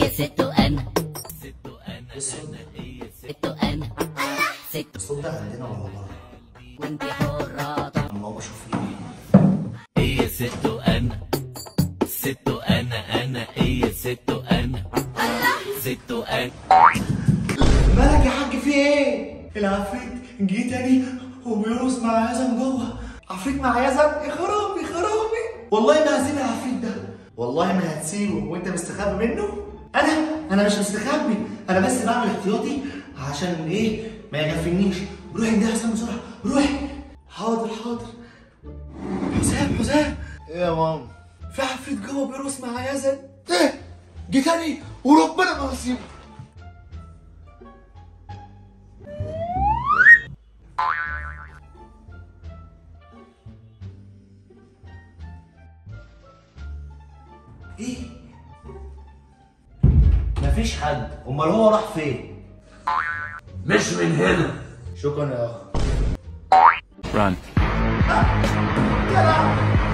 ست انا ست انا ست الصوت ده عندنا ولا بره؟ وانت حرة طب اما اقوم اشوف ايه هي ست انا ست انا انا هي ست انا ست انا مالك يا حاج في ايه؟ العفريت جه تاني وبيرقص مع يزن جوه عفريت مع يزن يا خرابي خرابي والله ما هسيب العفريت ده والله ما هتسيبه وانت مستخبي منه انا انا مش مستخبي انا بس بعمل احتياطي عشان ايه ما يغفلنيش روحي ده حسام بسرعه روحي حاضر حاضر حسام حسام ايه يا ماما في عفريت جوه بيرقص مع يزن ايه جه تاني وربنا ما هسيبه ايه مفيش حد امال هو راح فين مش من هنا شكرا يا اخ run جدع